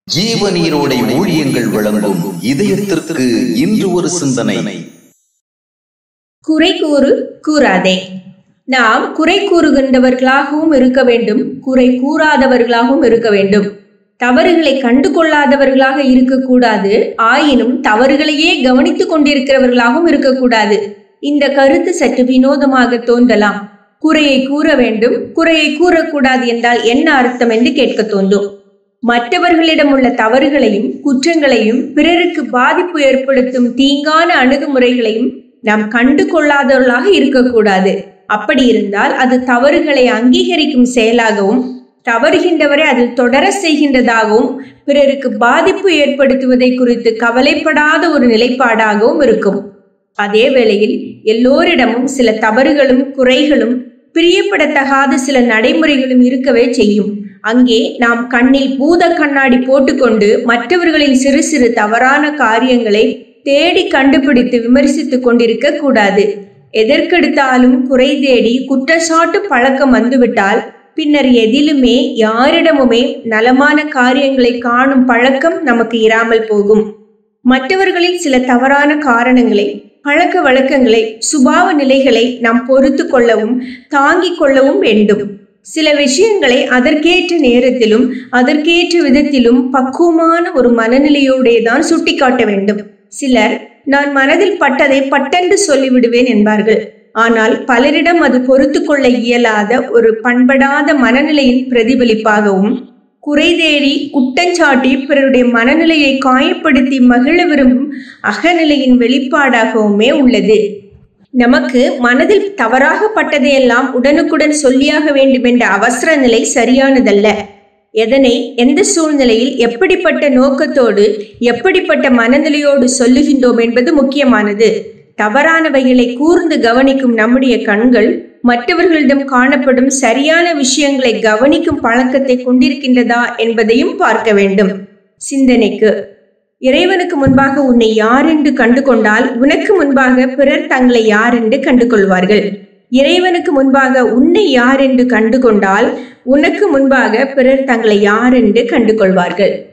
ஜீவநீரோடை ஊழியங்கள் வழங்கும் இதயத்திற்கு இன்று ஒரு சிந்தனை குறை கூறு கூறாதே நாம் குறை கூறுகின்றவர்களாகவும் இருக்க வேண்டும் குறை கூறாதவர்களாகவும் இருக்க வேண்டும் தவறுகளை கண்டு கொள்ளாதவர்களாக இருக்கக்கூடாது ஆயினும் தவறுகளையே கவனித்துக் கொண்டிருக்கிறவர்களாகவும் இருக்கக்கூடாது இந்த கருத்து சற்று வினோதமாக தோன்றலாம் குறையை கூற வேண்டும் குறையை கூறக்கூடாது என்றால் என்ன அர்த்தம் என்று கேட்க தோன்றும் மற்றவர்களிடம் உள்ள தவறுகளையும் குற்றங்களையும் பிறருக்கு பாதிப்பு ஏற்படுத்தும் தீங்கான அணுகுமுறைகளையும் நாம் கண்டு கொள்ளாதவர்களாக இருக்கக்கூடாது அப்படி இருந்தால் அது தவறுகளை அங்கீகரிக்கும் செயலாகவும் தவறுகின்றவரை அதில் தொடர செய்கின்றதாகவும் பிறருக்கு பாதிப்பு ஏற்படுத்துவதை குறித்து கவலைப்படாத ஒரு நிலைப்பாடாகவும் இருக்கும் அதே வேளையில் எல்லோரிடமும் சில தவறுகளும் குறைகளும் பிரியப்படத்தகாத சில நடைமுறைகளும் இருக்கவே செய்யும் அங்கே நாம் கண்ணில் பூத கண்ணாடி போட்டுக்கொண்டு மற்றவர்களின் சிறு சிறு தவறான காரியங்களை தேடி கண்டுபிடித்து விமர்சித்துக் கொண்டிருக்க கூடாது எதற்கெடுத்தாலும் குறை தேடி குற்றச்சாட்டு பழக்கம் வந்துவிட்டால் பின்னர் எதிலுமே யாரிடமுமே நலமான காரியங்களை காணும் பழக்கம் நமக்கு இராமல் போகும் மற்றவர்களின் சில தவறான காரணங்களை பழக்க வழக்கங்களை சுபாவ நிலைகளை நாம் பொறுத்து கொள்ளவும் தாங்கிக் கொள்ளவும் வேண்டும் சில விஷயங்களை அதற்கேற்ற நேரத்திலும் அதற்கேற்ற விதத்திலும் பக்குவமான ஒரு மனநிலையோடே தான் சுட்டிக்காட்ட வேண்டும் சிலர் நான் மனதில் பட்டதை பட்டென்று சொல்லிவிடுவேன் என்பார்கள் ஆனால் பலரிடம் அது பொறுத்து கொள்ள இயலாத ஒரு பண்படாத மனநிலையின் பிரதிபலிப்பாகவும் குறை தேடி குற்றஞ்சாட்டி பிறருடைய மனநிலையை காயப்படுத்தி மகிழ விரும்பும் அகநிலையின் வெளிப்பாடாகவுமே உள்ளது நமக்கு மனதில் தவறாகப்பட்டதையெல்லாம் உடனுக்குடன் சொல்லியாக வேண்டும் என்ற அவசர நிலை சரியானதல்ல எதனை எந்த சூழ்நிலையில் எப்படிப்பட்ட நோக்கத்தோடு எப்படிப்பட்ட மனநிலையோடு சொல்லுகின்றோம் என்பது முக்கியமானது தவறானவைகளை கூர்ந்து கவனிக்கும் நம்முடைய கண்கள் மற்றவர்களிடம் காணப்படும் சரியான விஷயங்களை கவனிக்கும் பழக்கத்தை கொண்டிருக்கின்றதா என்பதையும் பார்க்க வேண்டும் சிந்தனைக்கு இறைவனுக்கு முன்பாக உன்னை யார் என்று கண்டு கொண்டால் உனக்கு முன்பாக பிறர் தங்களை யார் என்று கண்டு கொள்வார்கள் இறைவனுக்கு முன்பாக உன்னை யார் என்று கண்டு கொண்டால் உனக்கு முன்பாக பிறர் தங்களை யார் என்று கண்டு கொள்வார்கள்